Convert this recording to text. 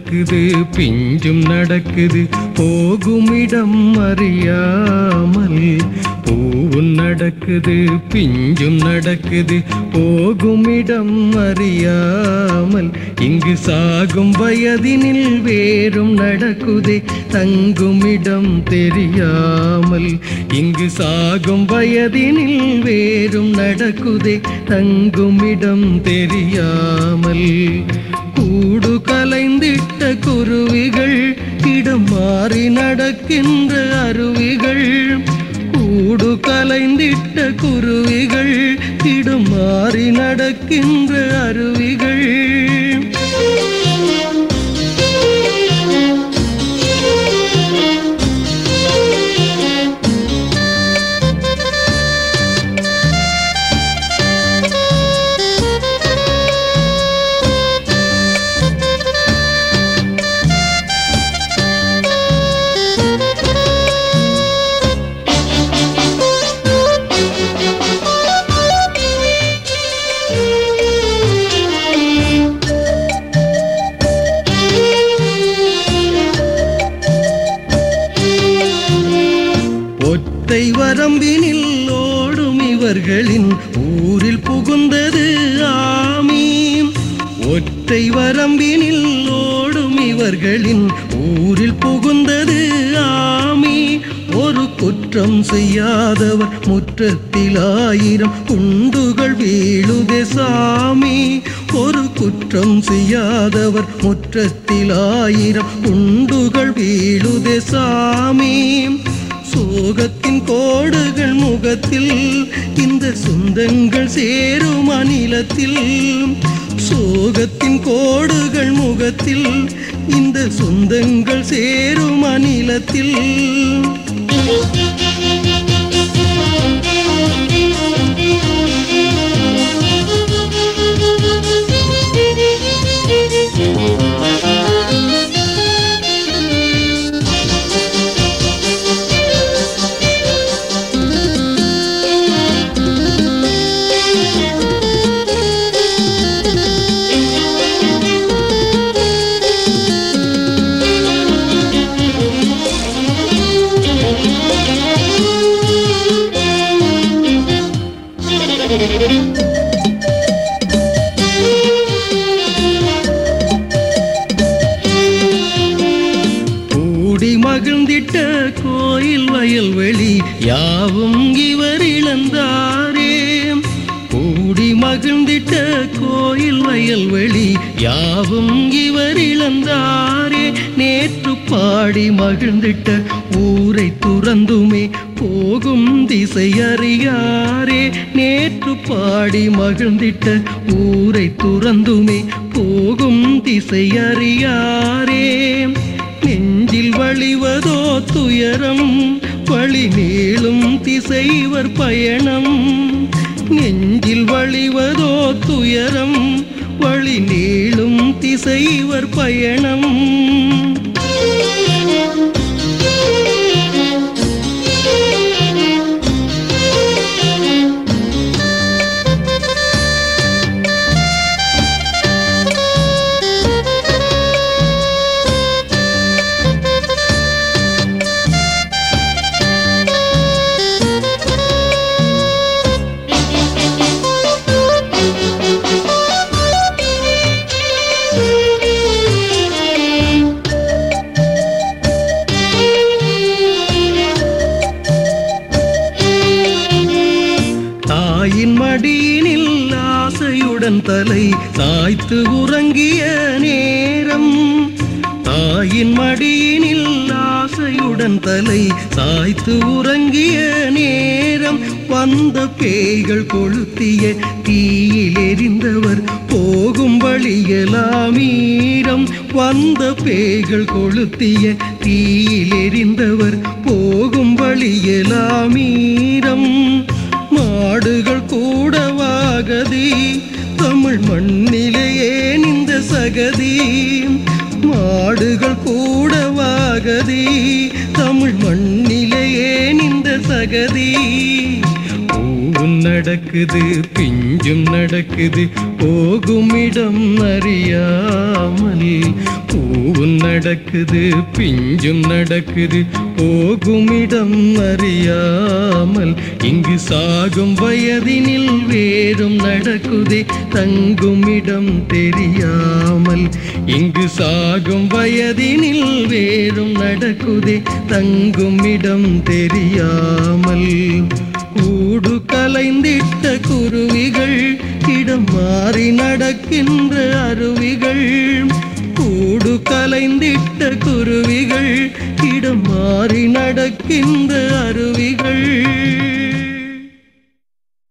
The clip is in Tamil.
நடக்குது பிஞ்சும் நடக்குது போகுமிடம் அறியாமல் பூவும் நடக்குது பிஞ்சும் நடக்குது போகுமிடம் அறியாமல் இங்கு சாகும் வயதினில் வேறும் நடக்குதே தங்குமிடம் தெரியாமல் இங்கு சாகும் வயதினில் வேறும் நடக்குதே தங்குமிடம் தெரியாமல் கூடு கலைந்திட்ட குருவிகள் இடம் மாறி நடக்கின்ற அருவிகள் கூடு கலைந்திட்ட குருவிகள் இடம் மாறி நடக்கின்ற அருவிகள் ஒத்தை வரம்பினில் ஓடும் இவர்களின் ஊரில் புகுந்தது ஆமீன் ஒற்றை வரம்பினில் ஓடும் இவர்களின் ஊரில் புகுந்தது ஆமி ஒரு குற்றம் செய்யாதவர் முற்றத்தில் ஆயிரம் குண்டுகள் வீழுதே சாமி ஒரு குற்றம் செய்யாதவர் முற்றத்தில் ஆயிரம் குண்டுகள் வீழுதே சாமி சோகத்தின் கோடுகள் முகத்தில் இந்த சொந்தங்கள் சேரும் அநிலத்தில் சோகத்தின் கோடுகள் முகத்தில் இந்த சொந்தங்கள் சேரும் அநிலத்தில் கூடி மகிழ்ந்திட்ட கோயில் வயல்வெளி யாவும் இவர் இழந்தாரே கூடி மகிழ்ந்திட்ட கோயில் வயல்வெளி யாவும் இவர் இழந்தாரே நேற்று பாடி மகிழ்ந்திட்ட ஊரை துறந்துமே போகும் திசை அறியாரே நேற்று பாடி மகிழ்ந்திட்ட ஊரை துறந்துமே போகும் திசை அறியாரே நெஞ்சில் வழிவதோ துயரம் வழி நீளும் திசைவர் பயணம் நெஞ்சில் வழிவதோ துயரம் வழி நீளும் திசைவர் பயணம் தாயின் மடியினில் ஆசையுடன் தலை சாய்த்து உறங்கிய நேரம் தாயின் மடியினில் ஆசையுடன் தலை சாய்த்து உறங்கிய நேரம் வந்த பேய்கள் கொளுத்திய தீயில் எரிந்தவர் போகும் வழியலாமீரம் வந்த பேய்கள் கொளுத்திய தீயில் எரிந்தவர் போகும் வழியலாமீரம் மாடுகள் கூடவாகதி தமிழ் மண்ணிலேயே இந்த சகதி மாடுகள் கூடவாகதி தமிழ் மண்ணிலேயே இந்த சகதி பூவும் நடக்குது பிஞ்சும் நடக்குது போகுமிடம் அறியாமல் பூவும் நடக்குது பிஞ்சும் நடக்குது போகுமிடம் அறியாமல் இங்கு சாகும் வயதினில் வேறும் நடக்குதே தங்குமிடம் தெரியாமல் இங்கு சாகும் வயதினில் வேறும் நடக்குதே தங்குமிடம் தெரியாமல் கூடு கலைந்திட்ட குருவிகள் இடம் மாறி நடக்கின்ற அருவிகள் கூடு கலைந்திட்ட குருவிகள் இடம் மாறி நடக்கின்ற அருவிகள்